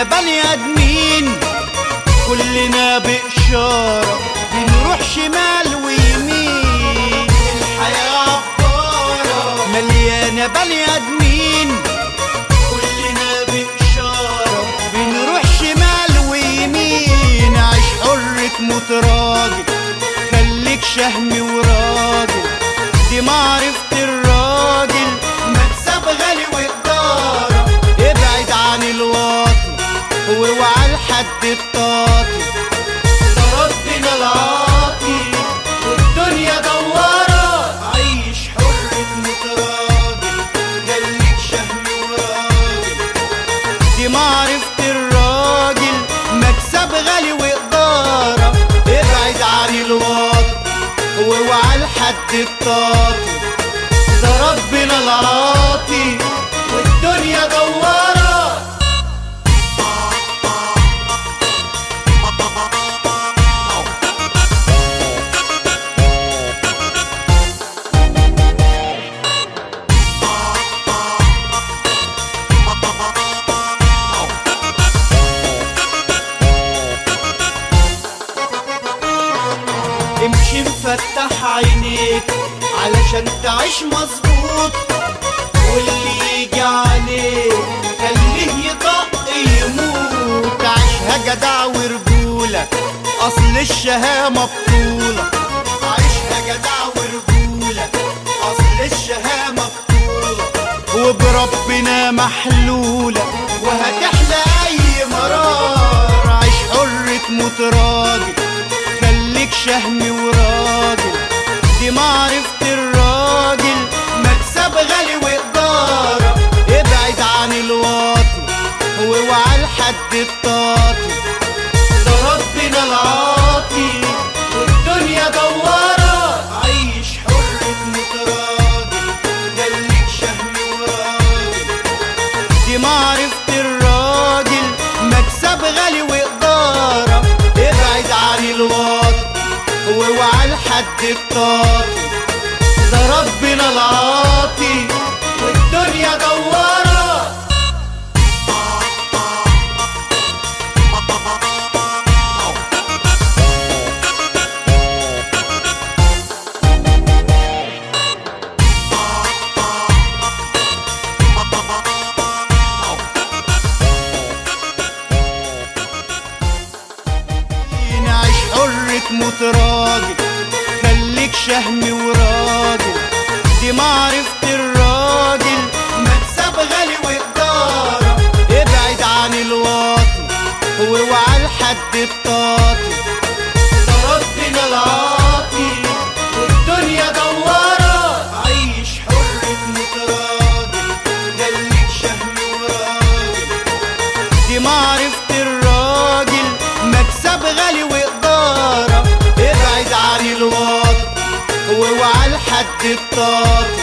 مليانة بني ادمين كلنا بإشارة بنروح شمال ويمين الحياة عبارة مليانة بني ادمين كلنا بإشارة بنروح شمال ويمين عيش حر تموت راجل خليك شهم وراجل دي معرفة الراجل مكسب غالي وإدارة ابعد عن الواطي واوعى لحد الطاطي ده ربنا العاطي والدنيا دوارة عيش حر تموت راجل خليك شهم وراجل دي معرفة الراجل مكسب غالي وإقدارة ابعد عن الواطي واوعى لحد الطاطي ده ربنا العاطي والدنيا دوارة امشي مفتح عينيك علشان تعيش مظبوط واللي يجي عليك خليه يطق يموت عيشها جدع ورجولة اصل الشهامة بطولة عيشها جدع ورجولة اصل الشهامة بطولة وبربنا محلولة وهتحلى اي مرار عيش حر تموت راجل خليك شهم وراجل دي معرفة الراجل مكسب غالي وإقدارة ابعد عن الواطي واوعى لحد الطاطي ده ربنا العاطي والدنيا دوارة عيش حر تموت راجل خليك شهم وراجل دي معرفة الراجل مكسب غالي وإقدارة ابعد عن الواطي واوعى لحد الطاطي ده ربنا العاطي والدنيا دوارة نعيش حر تموت راجل خليك شهم وراجل دي معرفة الراجل مكسب غالي وإقدارة ابعد عن الواطي واوعى لحد الطاطي ده ربنا العاطي والدنيا دوارة عيش حر تموت راجل خليك شهم وراجل دي معرفة الراجل مكسب غالي وإقدارة ابعد عن الواطي واوعى لحد الطاطي